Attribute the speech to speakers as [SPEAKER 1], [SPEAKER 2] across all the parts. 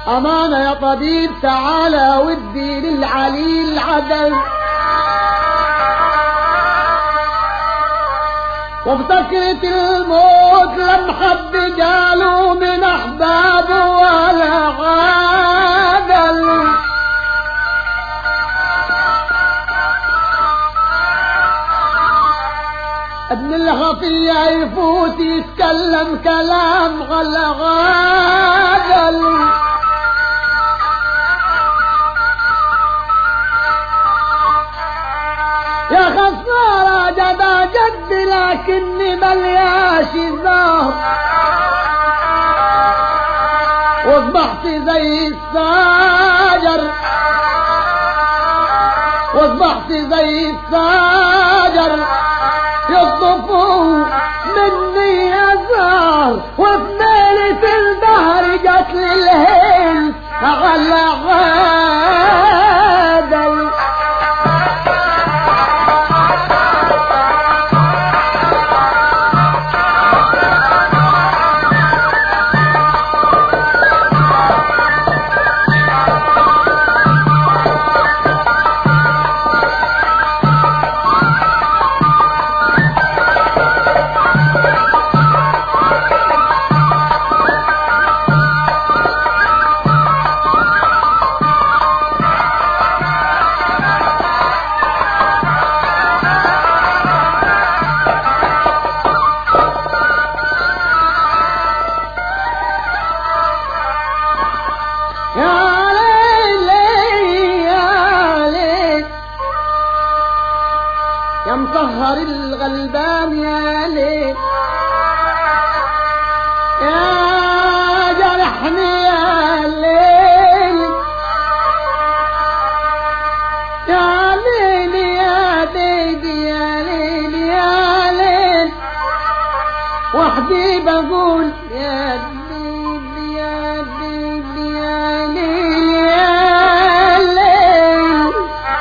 [SPEAKER 1] أمانة يا طبيب تعالى ودي للعلي العدل وبسكرة الموت لم حد جاله من أحبابه ولا عادل ابن الخطية يفوت يتكلم كلام غلغادل يا خسارة جدا جد لكني ملياش الظهر واصبحت زي الساجر واصبحت زي الساجر يصدفوا مني أزار وفي ليلة الدهر جات لي الهيل أغلى غادل يا ليلي يا ليل يا مطهر الغلبان يا ليل يا جرحني يا ليل يا ليل يا بيبي يا ليل يا ليل وحدي بقول يا بيبي يا بيبي يا ليل يا ليل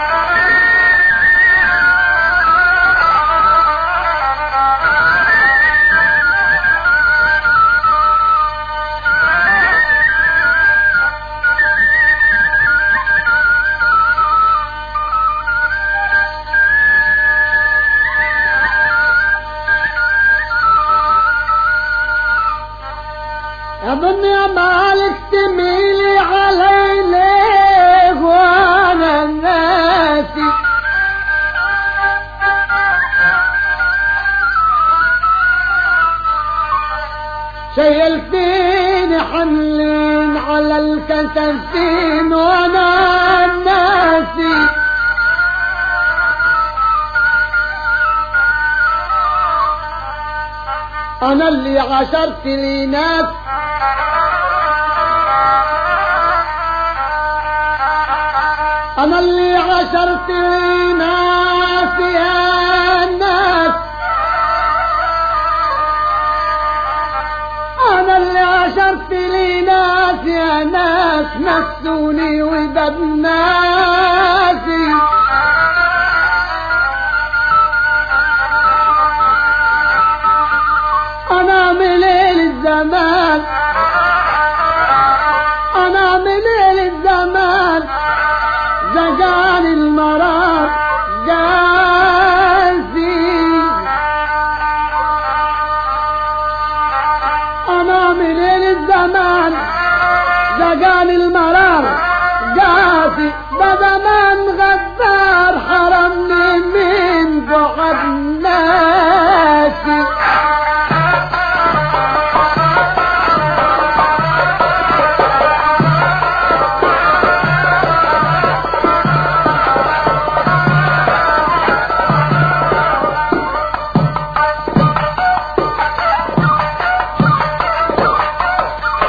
[SPEAKER 1] أظن يا مالك تميلي علي ليه وانا ناسي شيلتيني حملين على الكتفين وانا ناسي انا اللي عشرت لي ناس انا اللي عشرت لي ناس يا ناس انا اللي عشرت لي ناس يا ناس نسوني ودب ناسي انا من الزمان انا من الزمان زجان المرار جازي انا من الزمان زجان المرار جازي بدل ما